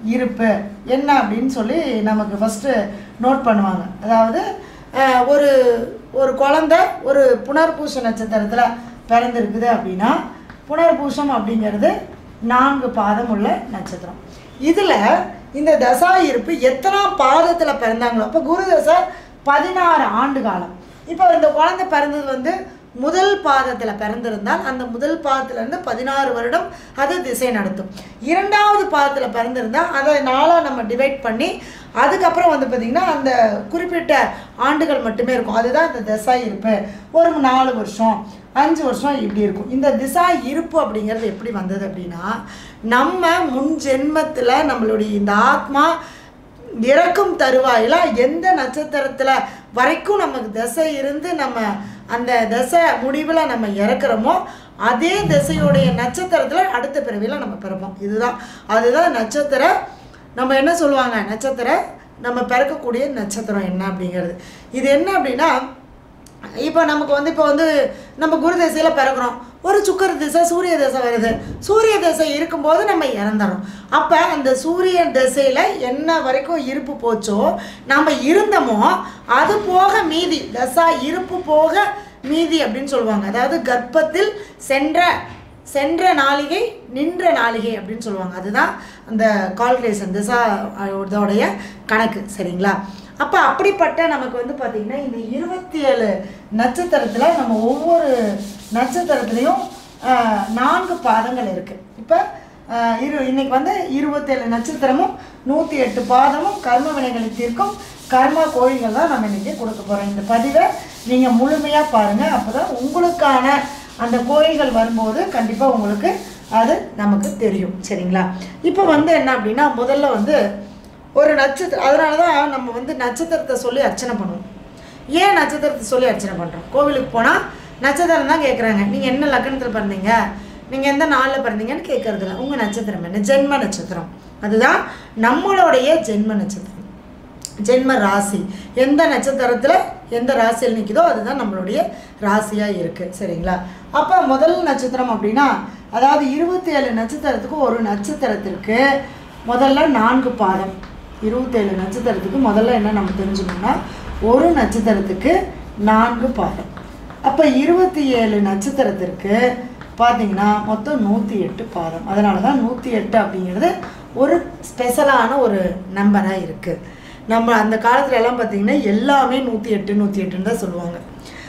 இருப்பு என்ன அப்படின்னு சொல்லி நமக்கு ஃபஸ்ட்டு நோட் பண்ணுவாங்க அதாவது அஹ், ஒரு ஒரு குழந்தை ஒரு புனர்பூச நட்சத்திரத்தில் பிறந்திருக்குது அப்படின்னா புனர்பூசம் அப்படிங்கிறது நான்கு பாதம் உள்ள நட்சத்திரம் இதில் இந்த தசா இருப்பு எத்தனாம் பாதத்தில் பிறந்தாங்களோ அப்போ குரு தசை பதினாறு ஆண்டு காலம் இப்போ இந்த குழந்தை பிறந்தது வந்து முதல் பாதத்தில் பிறந்திருந்தால் அந்த முதல் பாதத்திலேருந்து பதினாறு வருடம் அது திசை நடத்தும் இரண்டாவது பாதத்தில் பிறந்திருந்தால் அதை நாளாக நம்ம டிவைட் பண்ணி அதுக்கப்புறம் வந்து பார்த்திங்கன்னா அந்த குறிப்பிட்ட ஆண்டுகள் மட்டுமே இருக்கும் அதுதான் இந்த திசா இருப்பு ஒரு நாலு வருஷம் அஞ்சு வருஷம் இப்படி இருக்கும் இந்த திசா இருப்பு அப்படிங்கிறது எப்படி வந்தது அப்படின்னா நம்ம முன் ஜென்மத்தில் நம்மளுடைய இந்த ஆத்மா இறக்கும் தருவாயில் எந்த நட்சத்திரத்தில் வரைக்கும் நமக்கு திசை இருந்து நம்ம அந்த திசை முடிவில் நம்ம இறக்குறோமோ அதே திசையுடைய நட்சத்திரத்தில் அடுத்த பிறவியில் நம்ம பிறப்போம் இதுதான் அதுதான் நட்சத்திர நம்ம என்ன சொல்லுவாங்க நட்சத்திர நம்ம பிறக்கக்கூடிய நட்சத்திரம் என்ன அப்படிங்கிறது இது என்ன அப்படின்னா இப்போ நமக்கு வந்து இப்போ வந்து நம்ம குரு திசையில் பிறக்கிறோம் ஒரு சுக்கர திசை சூரிய திசை வருது சூரிய திசை இருக்கும்போது நம்ம இறந்துறோம் அப்போ அந்த சூரிய திசையில் என்ன வரைக்கும் இருப்பு போச்சோ நம்ம இருந்தோமோ அது போக மீதி தசா இருப்பு போக மீதி அப்படின்னு சொல்லுவாங்க அதாவது கர்ப்பத்தில் சென்ற சென்ற நாளிகை நின்ற நாளிகை அப்படின்னு சொல்லுவாங்க அதுதான் அந்த கால்குலேஷன் திசா இதோடைய கணக்கு சரிங்களா அப்போ அப்படிப்பட்ட நமக்கு வந்து பார்த்திங்கன்னா இந்த இருபத்தி ஏழு நட்சத்திரத்தில் நம்ம ஒவ்வொரு நட்சத்திரத்துலேயும் ஆஹ், நான்கு பாதங்கள் இருக்குது இப்போ இரு இன்னைக்கு வந்து இருபத்தேழு நட்சத்திரமும் நூற்றி எட்டு பாதமும் கர்ம வினைகளை தீர்க்கும் கர்மா கோயில்கள் தான் நம்ம இன்றைக்கி கொடுக்க போகிறோம் இந்த பதிவை நீங்கள் முழுமையாக பாருங்கள் அப்போ தான் உங்களுக்கான அந்த கோயில்கள் வரும்போது கண்டிப்பாக உங்களுக்கு அது நமக்கு தெரியும் சரிங்களா இப்போ வந்து என்ன அப்படின்னா முதல்ல வந்து ஒரு நட்சத்திரம் அதனால தான் நம்ம வந்து நட்சத்திரத்தை சொல்லி அர்ச்சனை பண்ணுவோம் ஏன் நட்சத்திரத்தை சொல்லி அர்ச்சனை பண்ணுறோம் கோவிலுக்கு போனால் நட்சத்திரம் தான் கேட்குறாங்க நீங்கள் என்ன லக்னத்தில் பிறந்தீங்க நீங்கள் எந்த நாளில் பிறந்தீங்கன்னு கேட்கறதில்ல உங்கள் நட்சத்திரம் என்ன ஜென்ம நட்சத்திரம் அதுதான் நம்மளுடைய ஜென்ம நட்சத்திரம் ஜென்ம ராசி எந்த நட்சத்திரத்தில் எந்த ராசியில் நிற்குதோ அதுதான் நம்மளுடைய ராசியாக இருக்குது சரிங்களா அப்போ முதல் நட்சத்திரம் அப்படின்னா அதாவது இருபத்தி ஏழு நட்சத்திரத்துக்கு ஒரு நட்சத்திரத்திற்கு முதல்ல நான்கு பாதம் இருபத்தேழு நட்சத்திரத்துக்கு முதல்ல என்ன நம்ம தெரிஞ்சுக்கணும்னா ஒரு நட்சத்திரத்துக்கு நான்கு பாதம் அப்போ இருபத்தி ஏழு நட்சத்திரத்திற்கு பார்த்தீங்கன்னா மொத்தம் நூற்றி எட்டு பாதம் அதனால தான் நூற்றி எட்டு அப்படிங்கிறது ஒரு ஸ்பெஷலான ஒரு நம்பராக இருக்குது நம்ம அந்த காலத்துல எல்லாம் பார்த்தீங்கன்னா எல்லாமே நூற்றி எட்டு நூற்றி எட்டுன்னு தான் சொல்லுவாங்க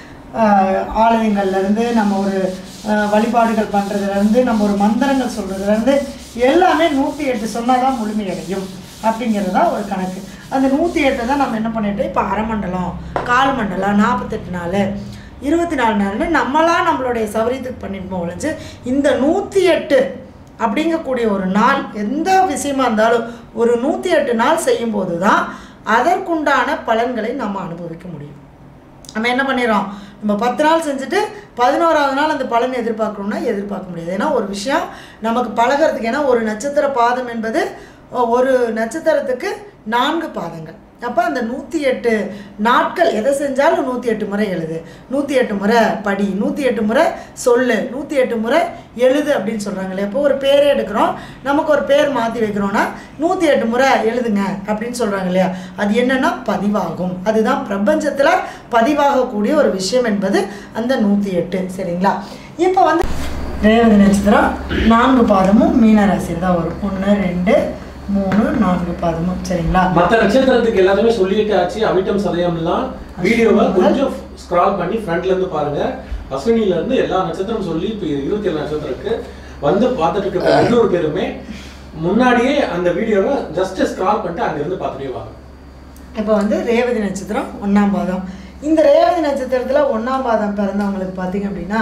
ஆஹ் ஆலயங்கள்லேருந்து நம்ம ஒரு ஆஹ் வழிபாடுகள் பண்ணுறதுலேருந்து நம்ம ஒரு மந்திரங்கள் சொல்கிறதுலேருந்து எல்லாமே நூற்றி எட்டு சொன்னால் தான் முழுமையடையும் அப்படிங்கிறது தான் ஒரு கணக்கு அந்த நூற்றி எட்டை தான் நம்ம என்ன பண்ணிட்டோம் இப்போ அரை மண்டலம் கால் மண்டலம் நாற்பத்தெட்டு நாள் இருபத்தி நாலு நாள்னு நம்மளாம் நம்மளுடைய சௌரியத்துக்கு பண்ணிட்டு ஒழிஞ்சு இந்த நூற்றி எட்டு அப்படிங்கக்கூடிய ஒரு நாள் எந்த விஷயமா இருந்தாலும் ஒரு நூற்றி எட்டு நாள் செய்யும்போது தான் அதற்குண்டான பலன்களை நம்ம அனுபவிக்க முடியும் நம்ம என்ன பண்ணிடுறோம் நம்ம பத்து நாள் செஞ்சுட்டு பதினோராவது நாள் அந்த பலன் எதிர்பார்க்கணும்னா எதிர்பார்க்க முடியாது ஏன்னா ஒரு விஷயம் நமக்கு பழகிறதுக்கு ஏன்னா ஒரு நட்சத்திர பாதம் என்பது ஒ- ஒரு நட்சத்திரத்துக்கு நான்கு பாதங்கள் அப்போ அந்த நூற்றி எட்டு நாட்கள் எதை செஞ்சாலும் நூற்றி எட்டு முறை எழுது நூற்றி எட்டு முறை படி நூற்றி எட்டு முறை சொல்லு நூற்றி எட்டு முறை எழுது அப்படின்னு சொல்கிறாங்க இல்லையா இப்போ ஒரு பேரே எடுக்கிறோம் நமக்கு ஒரு பேர் மாற்றி வைக்கிறோன்னா நூற்றி எட்டு முறை எழுதுங்க அப்படின்னு சொல்கிறாங்க இல்லையா அது என்னன்னா பதிவாகும் அதுதான் பிரபஞ்சத்தில் பதிவாகக்கூடிய ஒரு விஷயம் என்பது அந்த நூற்றி எட்டு சரிங்களா இப்போ வந்து ரேவதி நட்சத்திரம் நான்கு பாதமும் மீன ராசியில் தான் வரும் ஒன்று ரெண்டு மூணு நான்கு பாதமும் சரிங்களா மத்த நட்சத்திரத்துக்கு எல்லாத்தையுமே சொல்லிட்டு ஆச்சு அவிட்டம் சதயம்லாம் வீடியோவை கொஞ்சம் ஸ்க்ரால் பண்ணி ஃப்ரண்ட்ல இருந்து பாருங்க அஸ்வினில இருந்து எல்லா நட்சத்திரம் சொல்லி இப்போ இருபத்தி ஏழு நட்சத்திரத்துக்கு வந்து பார்த்துட்டு இருக்க இன்னொரு பேருமே முன்னாடியே அந்த வீடியோவை ஜஸ்ட் ஸ்க்ரால் பண்ணிட்டு அங்க இருந்து பார்த்துட்டே வாங்க இப்போ வந்து ரேவதி நட்சத்திரம் ஒன்றாம் பாதம் இந்த ரேவதி நட்சத்திரத்தில் ஒன்றாம் பாதம் பிறந்தவங்களுக்கு பார்த்தீங்க அப்படின்னா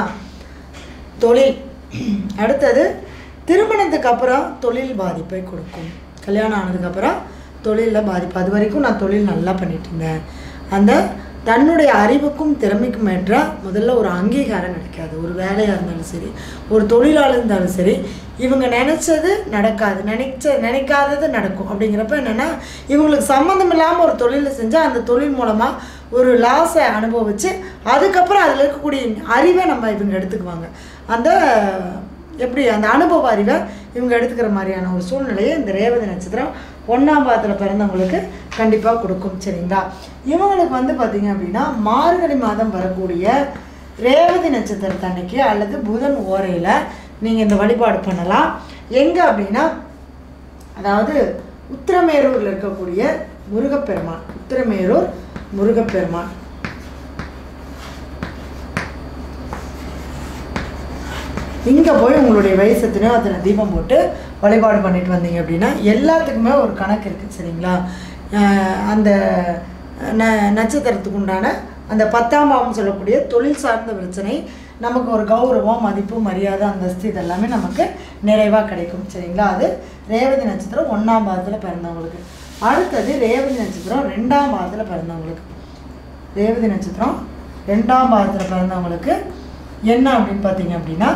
தொழில் அடுத்தது திருமணத்துக்கு அப்புறம் தொழில் பாதிப்பை கொடுக்கும் கல்யாணம் ஆனதுக்கப்புறம் தொழிலில் பாதிப்பு அது வரைக்கும் நான் தொழில் நல்லா பண்ணிட்டு இருந்தேன் அந்த தன்னுடைய அறிவுக்கும் திறமைக்கும் ஏற்ற முதல்ல ஒரு அங்கீகாரம் கிடைக்காது ஒரு வேலையாக இருந்தாலும் சரி ஒரு தொழிலாளர் இருந்தாலும் சரி இவங்க நினச்சது நடக்காது நினைச்ச நினைக்காதது நடக்கும் அப்படிங்கிறப்ப என்னென்னா இவங்களுக்கு சம்மந்தம் இல்லாமல் ஒரு தொழிலை செஞ்சால் அந்த தொழில் மூலமாக ஒரு லாஸை அனுபவித்து அதுக்கப்புறம் அதில் இருக்கக்கூடிய அறிவை நம்ம இவங்க எடுத்துக்குவாங்க அந்த எப்படி அந்த அனுபவ அறிவை இவங்க எடுத்துக்கிற மாதிரியான ஒரு சூழ்நிலையை இந்த ரேவதி நட்சத்திரம் ஒன்றாம் பாதத்தில் பிறந்தவங்களுக்கு கண்டிப்பாக கொடுக்கும் சரிங்களா இவங்களுக்கு வந்து பார்த்திங்க அப்படின்னா மார்கழி மாதம் வரக்கூடிய ரேவதி நட்சத்திரத்தன்னைக்கு அல்லது புதன் ஓரையில் நீங்கள் இந்த வழிபாடு பண்ணலாம் எங்கே அப்படின்னா அதாவது உத்திரமேரூரில் இருக்கக்கூடிய முருகப்பெருமான் உத்திரமேரூர் முருகப்பெருமான் இங்கே போய் உங்களுடைய வயசத்தினோ அத்தனை தீபம் போட்டு வழிபாடு பண்ணிட்டு வந்தீங்க அப்படின்னா எல்லாத்துக்குமே ஒரு கணக்கு இருக்குது சரிங்களா அஹ் அந்த ந நட்சத்திரத்துக்கு உண்டான அந்த பத்தாம் பாவம் சொல்லக்கூடிய தொழில் சார்ந்த பிரச்சனை நமக்கு ஒரு கௌரவம் மதிப்பு மரியாதை அந்தஸ்து இதெல்லாமே நமக்கு நிறைவாக கிடைக்கும் சரிங்களா அது ரேவதி நட்சத்திரம் ஒன்றாம் பாதத்தில் பிறந்தவங்களுக்கு அடுத்தது ரேவதி நட்சத்திரம் ரெண்டாம் பாதத்தில் பிறந்தவங்களுக்கு ரேவதி நட்சத்திரம் ரெண்டாம் பாதத்தில் பிறந்தவங்களுக்கு என்ன அப்படின்னு பார்த்தீங்க அப்படின்னா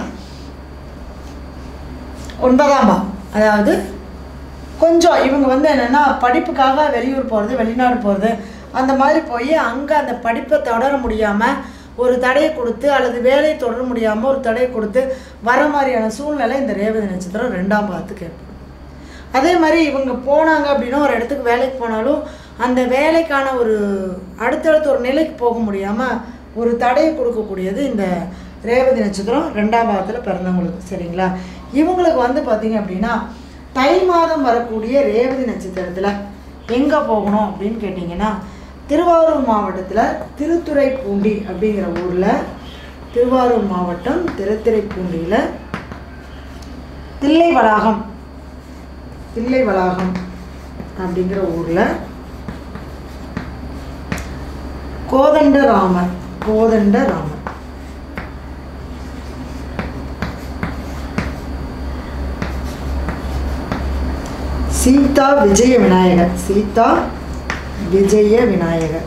ஒன்பதாம் பாவம் அதாவது கொஞ்சம் இவங்க வந்து என்னென்னா படிப்புக்காக வெளியூர் போகிறது வெளிநாடு போகிறது அந்த மாதிரி போய் அங்கே அந்த படிப்பை தொடர முடியாமல் ஒரு தடையை கொடுத்து அல்லது வேலையை தொடர முடியாமல் ஒரு தடையை கொடுத்து வர மாதிரியான சூழ்நிலை இந்த ரேவதி நட்சத்திரம் ரெண்டாம் பாதத்துக்கு ஏற்படும் அதே மாதிரி இவங்க போனாங்க அப்படின்னா ஒரு இடத்துக்கு வேலைக்கு போனாலும் அந்த வேலைக்கான ஒரு அடுத்தடுத்த ஒரு நிலைக்கு போக முடியாமல் ஒரு தடையை கொடுக்கக்கூடியது இந்த ரேவதி நட்சத்திரம் ரெண்டாம் பாகத்தில் பிறந்தவங்களுக்கு சரிங்களா இவங்களுக்கு வந்து பார்த்தீங்க அப்படின்னா தை மாதம் வரக்கூடிய ரேவதி நட்சத்திரத்தில் எங்கே போகணும் அப்படின்னு கேட்டிங்கன்னா திருவாரூர் மாவட்டத்தில் திருத்துறைப்பூண்டி அப்படிங்கிற ஊரில் திருவாரூர் மாவட்டம் திருத்துறைப்பூண்டியில் தில்லை வளாகம் தில்லை வளாகம் அப்படிங்கிற ஊரில் கோதண்டராமர் கோதண்டராமர் சீதா விஜய விநாயகர் சீதா விஜய விநாயகர்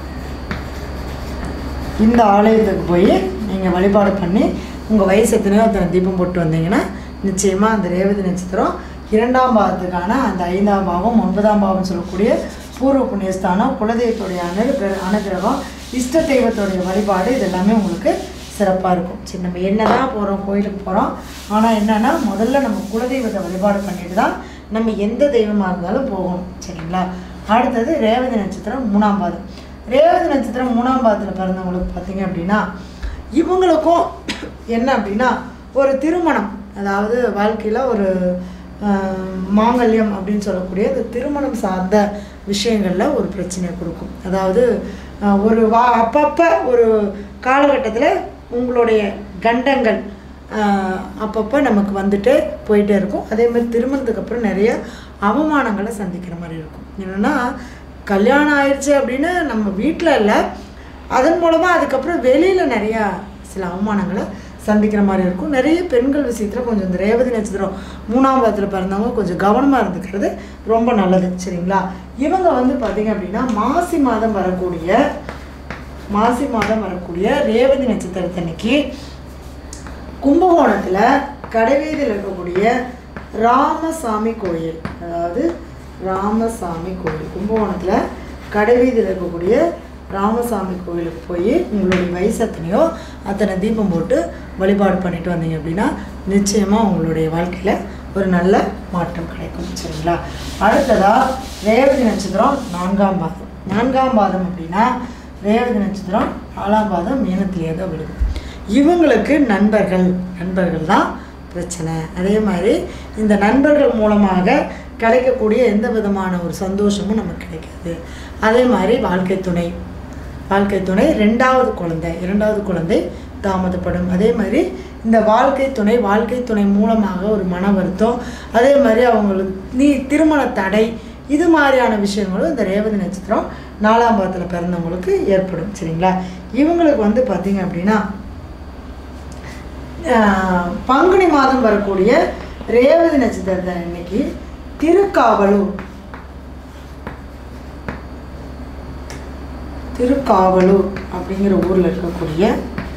இந்த ஆலயத்துக்கு போய் நீங்கள் வழிபாடு பண்ணி உங்கள் வயசு எத்தனையோ அத்தனை தீபம் போட்டு வந்தீங்கன்னா நிச்சயமாக அந்த ரேவதி நட்சத்திரம் இரண்டாம் பாவத்துக்கான அந்த ஐந்தாம் பாவம் ஒன்பதாம் பாவம் சொல்லக்கூடிய பூர்வ புண்ணியஸ்தானம் குலதெய்வத்துடைய அனுகிர அனுகிரகம் இஷ்ட தெய்வத்துடைய வழிபாடு இது எல்லாமே உங்களுக்கு சிறப்பாக இருக்கும் சரி நம்ம என்ன தான் போகிறோம் கோயிலுக்கு போகிறோம் ஆனால் என்னென்னா முதல்ல நம்ம குலதெய்வத்தை வழிபாடு பண்ணிட்டு தான் நம்ம எந்த தெய்வமாக இருந்தாலும் போகணும் சரிங்களா அடுத்தது ரேவதி நட்சத்திரம் மூணாம் பாதம் ரேவதி நட்சத்திரம் மூணாம் பாதத்தில் பிறந்தவங்களுக்கு பார்த்தீங்க அப்படின்னா இவங்களுக்கும் என்ன அப்படின்னா ஒரு திருமணம் அதாவது வாழ்க்கையில் ஒரு ஆஹ், மாங்கல்யம் அப்படின்னு சொல்லக்கூடிய இந்த திருமணம் சார்ந்த விஷயங்களில் ஒரு பிரச்சனையை கொடுக்கும் அதாவது ஆஹ், ஒரு வா அப்பப்போ ஒரு காலகட்டத்தில் உங்களுடைய கண்டங்கள் ஆஹ், அப்பப்போ நமக்கு வந்துட்டு போயிட்டே இருக்கும் அதே மாதிரி திருமணத்துக்கு அப்புறம் நிறைய அவமானங்களை சந்திக்கிற மாதிரி இருக்கும் என்னென்னா கல்யாணம் ஆயிடுச்சு அப்படின்னு நம்ம வீட்டில் இல்லை அதன் மூலமாக அதுக்கப்புறம் வெளியில் நிறையா சில அவமானங்களை சந்திக்கிற மாதிரி இருக்கும் நிறைய பெண்கள் விஷயத்தில் கொஞ்சம் இந்த ரேவதி நட்சத்திரம் மூணாம் பாதத்தில் பிறந்தவங்க கொஞ்சம் கவனமாக இருந்துக்கிறது ரொம்ப நல்லது சரிங்களா இவங்க வந்து பார்த்திங்க அப்படின்னா மாசி மாதம் வரக்கூடிய மாசி மாதம் வரக்கூடிய ரேவதி நட்சத்திரத்தன்னைக்கு கும்பகோணத்தில் கடைவீதியில் இருக்கக்கூடிய ராமசாமி கோயில் அதாவது ராமசாமி கோயில் கும்பகோணத்தில் கடைவீதியில் இருக்கக்கூடிய ராமசாமி கோயிலுக்கு போய் உங்களுடைய வயசு எத்தனையோ அத்தனை தீபம் போட்டு வழிபாடு பண்ணிட்டு வந்தீங்க அப்படின்னா நிச்சயமாக உங்களுடைய வாழ்க்கையில் ஒரு நல்ல மாற்றம் கிடைக்கும் சரிங்களா அடுத்ததாக ரேவதி நட்சத்திரம் நான்காம் பாதம் நான்காம் பாதம் அப்படின்னா ரேவதி நட்சத்திரம் நாலாம் பாதம் மீனத்திலேயே தான் விழுகும் இவங்களுக்கு நண்பர்கள் நண்பர்கள் தான் பிரச்சனை அதே மாதிரி இந்த நண்பர்கள் மூலமாக கிடைக்கக்கூடிய எந்த விதமான ஒரு சந்தோஷமும் நமக்கு கிடைக்காது அதே மாதிரி வாழ்க்கை துணை வாழ்க்கை துணை ரெண்டாவது குழந்தை இரண்டாவது குழந்தை தாமதப்படும் அதே மாதிரி இந்த வாழ்க்கை துணை வாழ்க்கை துணை மூலமாக ஒரு மன வருத்தம் அதே மாதிரி அவங்களுக்கு நீ திருமண தடை இது மாதிரியான விஷயங்களும் இந்த ரேவதி நட்சத்திரம் நாலாம் பாதத்தில் பிறந்தவங்களுக்கு ஏற்படும் சரிங்களா இவங்களுக்கு வந்து பார்த்தீங்க அப்படின்னா ஆஹ், பங்குனி மாதம் வரக்கூடிய ரேவதி நட்சத்திரத்தை இன்னைக்கு திருக்காவலூர் திருக்காவலூர் அப்படிங்கிற ஊரில் இருக்கக்கூடிய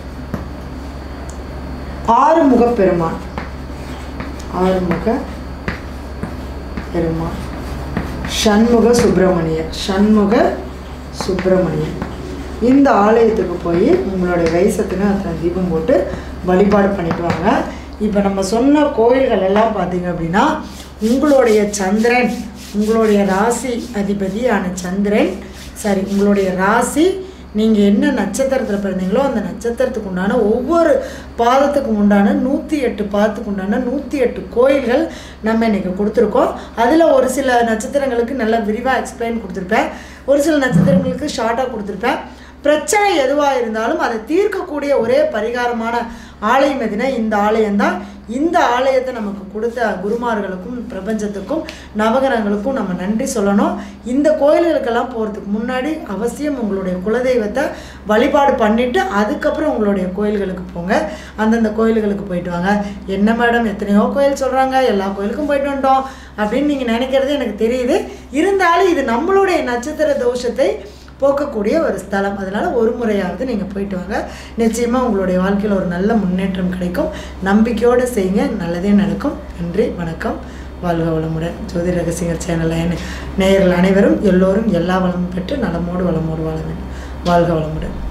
ஆறுமுக பெருமான் ஆறுமுக பெருமான் சண்முக சுப்பிரமணியர் சண்முக சுப்பிரமணியன் இந்த ஆலயத்துக்கு போய் உங்களுடைய வயசத்துக்கு அத்தனை தீபம் போட்டு வழிபாடு பண்ணிட்டு வாங்க இப்போ நம்ம சொன்ன கோயில்கள் எல்லாம் பார்த்தீங்க அப்படின்னா உங்களுடைய சந்திரன் உங்களுடைய ராசி அதிபதியான சந்திரன் சரி உங்களுடைய ராசி நீங்கள் என்ன நட்சத்திரத்தில் பிறந்தீங்களோ அந்த நட்சத்திரத்துக்கு உண்டான ஒவ்வொரு பாதத்துக்கு உண்டான நூற்றி எட்டு பாதத்துக்கு உண்டான நூற்றி எட்டு கோயில்கள் நம்ம இன்னைக்கு கொடுத்துருக்கோம் அதில் ஒரு சில நட்சத்திரங்களுக்கு நல்லா விரிவாக எக்ஸ்பிளைன் கொடுத்துருப்பேன் ஒரு சில நட்சத்திரங்களுக்கு ஷார்ட்டாக கொடுத்துருப்பேன் பிரச்சனை எதுவாக இருந்தாலும் அதை தீர்க்கக்கூடிய ஒரே பரிகாரமான ஆலயம் எதுனா இந்த ஆலயம்தான் இந்த ஆலயத்தை நமக்கு கொடுத்த குருமார்களுக்கும் பிரபஞ்சத்துக்கும் நவகரங்களுக்கும் நம்ம நன்றி சொல்லணும் இந்த கோயில்களுக்கெல்லாம் போகிறதுக்கு முன்னாடி அவசியம் உங்களுடைய குலதெய்வத்தை வழிபாடு பண்ணிவிட்டு அதுக்கப்புறம் உங்களுடைய கோயில்களுக்கு போங்க அந்தந்த கோயில்களுக்கு போயிட்டு வாங்க என்ன மேடம் எத்தனையோ கோயில் சொல்கிறாங்க எல்லா கோயிலுக்கும் போயிட்டு வந்துட்டோம் அப்படின்னு நீங்கள் நினைக்கிறது எனக்கு தெரியுது இருந்தாலும் இது நம்மளுடைய நட்சத்திர தோஷத்தை போக்கக்கூடிய ஒரு ஸ்தலம் அதனால் ஒரு முறையாவது நீங்கள் போயிட்டு வாங்க நிச்சயமாக உங்களுடைய வாழ்க்கையில் ஒரு நல்ல முன்னேற்றம் கிடைக்கும் நம்பிக்கையோடு செய்யுங்க நல்லதே நடக்கும் நன்றி வணக்கம் வாழ்க வளமுடன் ஜோதி ரகசியர் சேனலில் நேயர்கள் அனைவரும் எல்லோரும் எல்லா வளமும் பெற்று நலமோடு வளமோடு வாழ வேண்டும் வாழ்க வளமுடன்